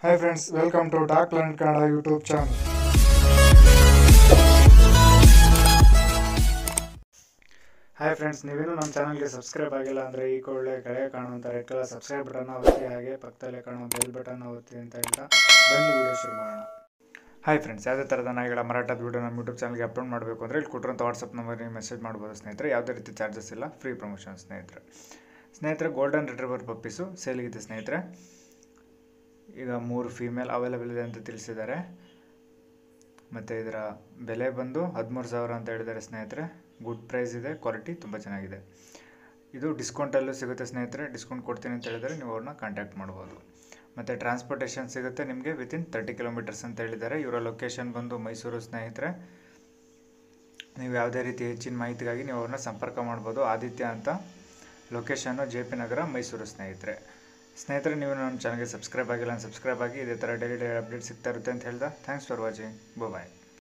hi friends welcome to doc learn Kannada YouTube channel hi friends ನೀವೇನು ನಮ್ಮ ಚಾನಲ್ಗೆ subscribe ಆಗಿಲ್ಲ ಅಂದರೆ ಈ ಕೂಡಲೇ ಕೆಳಗೆ ಕಾಣುವಂಥ ರೆಡ್ ಕಲರ್ ಸಬ್ಸ್ಕ್ರೈಬ್ ಬಟನ್ ಒತ್ತಿ ಹಾಗೆ ಪಕ್ಕದಲ್ಲೇ ಕಾಣುವ ಬೆಲ್ ಬಟನ್ ಒತ್ತಿ ಅಂತ ಹೇಳ್ತಾ ಬನ್ನಿ ವಿಡಿಯೋ ಶುರು ಮಾಡೋಣ ಹಾಯ್ ಫ್ರೆಂಡ್ಸ್ ಯಾವುದೇ ಥರದ ನಾಯಿಗಳ ಮಾರಾಟದ ವಿಡಿಯೋ ನಮ್ಮ ಯೂಟ್ಯೂಬ್ ಚಾನಲ್ಗೆ ಅಪ್ಲೋಡ್ ಮಾಡಬೇಕು ಅಂದರೆ ಇಲ್ಲಿ ಕೊಟ್ಟಿರೋಂಥ ವಾಟ್ಸಪ್ ನಂಬರ್ಗೆ ಮೆಸೇಜ್ ಮಾಡ್ಬೋದು ಸ್ನೇಹಿತರೆ ಯಾವುದೇ ರೀತಿ ಚಾರ್ಜಸ್ ಇಲ್ಲ ಫ್ರೀ ಪ್ರಮೋಷನ್ ಸ್ನೇಹಿತರೆ ಸ್ನೇಹಿತರೆ ಗೋಲ್ಡನ್ ರಿಟ್ರಿವರ್ ಪಪ್ಪೀಸು ಸೇಲಿಗಿದೆ ಸ್ನೇಹಿತರೆ ಈಗ ಮೂರು ಫೀಮೇಲ್ ಅವೈಲೇಬಲ್ ಇದೆ ಅಂತ ತಿಳಿಸಿದ್ದಾರೆ ಮತ್ತು ಇದರ ಬೆಲೆ ಬಂದು ಹದಿಮೂರು ಸಾವಿರ ಅಂತ ಹೇಳಿದ್ದಾರೆ ಸ್ನೇಹಿತರೆ ಗುಡ್ ಪ್ರೈಸ್ ಇದೆ ಕ್ವಾಲಿಟಿ ತುಂಬ ಚೆನ್ನಾಗಿದೆ ಇದು ಡಿಸ್ಕೌಂಟಲ್ಲೂ ಸಿಗುತ್ತೆ ಸ್ನೇಹಿತರೆ ಡಿಸ್ಕೌಂಟ್ ಕೊಡ್ತೀನಿ ಅಂತ ಹೇಳಿದರೆ ನೀವು ಅವ್ರನ್ನ ಕಾಂಟ್ಯಾಕ್ಟ್ ಮಾಡ್ಬೋದು ಮತ್ತು ಟ್ರಾನ್ಸ್ಪೋರ್ಟೇಷನ್ ಸಿಗುತ್ತೆ ನಿಮಗೆ ವಿತಿನ್ ತರ್ಟಿ ಕಿಲೋಮೀಟರ್ಸ್ ಅಂತ ಹೇಳಿದ್ದಾರೆ ಇವರ ಲೊಕೇಶನ್ ಬಂದು ಮೈಸೂರು ಸ್ನೇಹಿತರೆ ನೀವು ಯಾವುದೇ ರೀತಿ ಹೆಚ್ಚಿನ ಮಾಹಿತಿಗಾಗಿ ನೀವು ಅವ್ರನ್ನ ಸಂಪರ್ಕ ಮಾಡ್ಬೋದು ಆದಿತ್ಯ ಅಂತ ಲೊಕೇಶನ್ನು ಜೆ ಪಿ ನಗರ ಮೈಸೂರು ಸ್ನೇಹಿತರೆ ಸ್ನೇಹಿತರೆ ನೀವು ನಮ್ಮ ಚಾನಲ್ಗೆ ಸಬ್ಸ್ಕ್ರೈಬ್ ಆಗಿಲ್ಲ ಸಬ್ಸ್ಕ್ರೈಬ್ ಆಗಿ ಇದೇ ಥರ ಡೈಲಿ ಡೈಲಿ ಅಪ್ಡೇಟ್ ಸಿಗ್ತಾ ಇರುತ್ತೆ ಅಂತ ಹೇಳ್ದ ಥ್ಯಾಂಕ್ಸ್ ಫಾರ್ ವಾಚಿಂಗ್ ಬಾಯ್